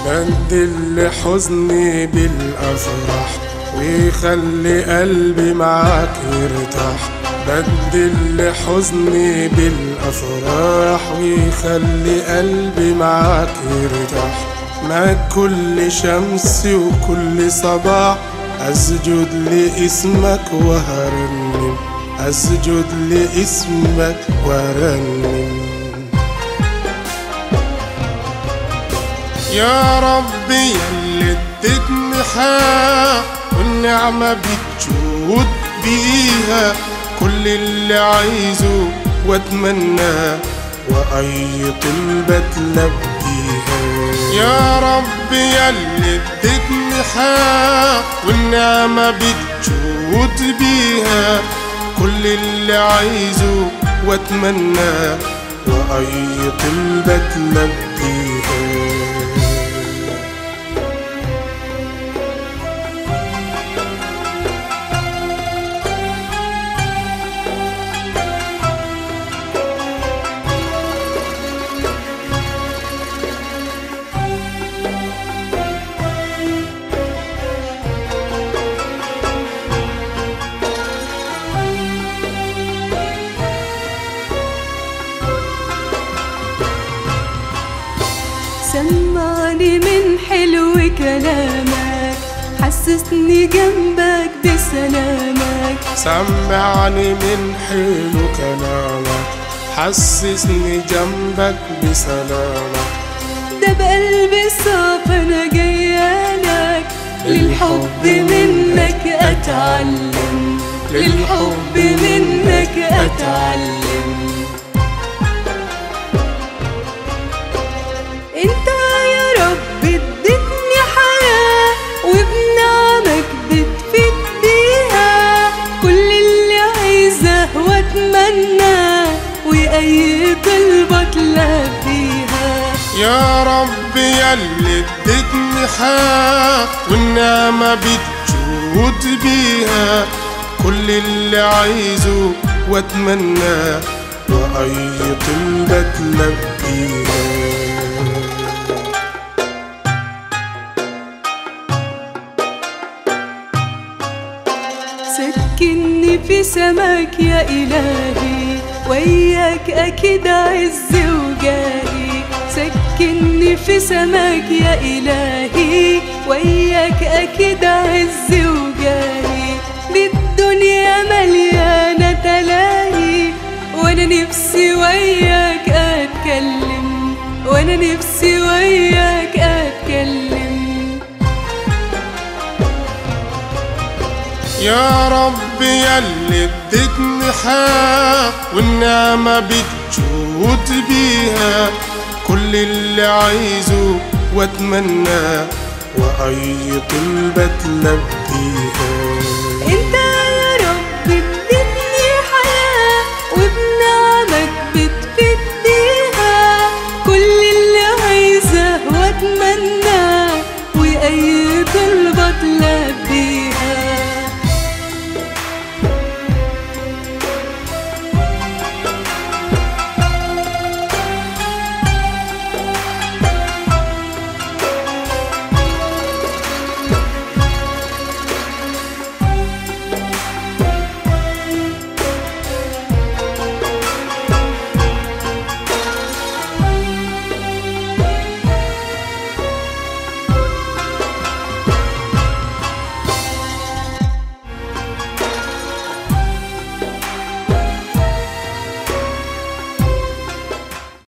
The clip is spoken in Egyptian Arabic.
بدل حزني بالأفراح ويخلي قلبي معاك يرتاح بدل حزني بالأفراح ويخلي قلبي معاك يرتاح معاك كل شمس وكل صباح أسجد لاسمك وهرنم أسجد لاسمك وهرنم يا ربي يلي اديتني حق والنعمة بتجود بيها كل اللي عايزه واتمناه وأي طلبة تلبيها يا ربي يلي اديتني حق والنعمة بتجود بيها كل اللي عايزه واتمناه وأي طلبة تلبيها سمعني من حلو كلامك حسسني جنبك بسلامك سمعني من حلو كلامك حسسني جنبك بسلامك ده بقلبي صاف انا جايالك للحب منك اتعلم للحب منك اتعلم انت يا رب اديتني حياة وبنعمك بتفيد بيها كل اللي عايزه واتمنى واي طلبة تلبيها يا رب يلي اديتني حق والنعمة بتجود بيها كل اللي عايزه واتمناه وأي طلبة تلبيها سكني في سماك يا إلهي وياك أكيد عز وجاهي سكني في سماك يا إلهي وياك أكيد عز وجاهي دي الدنيا مليانة تلاهي وأنا نفسي وياك أتكلم وأنا نفسي وياك أتكلم يا رب يلي اديتني حق والنعمة بتجود بيها كل اللي عايزه واتمناه وأي طلبة تلبيها انت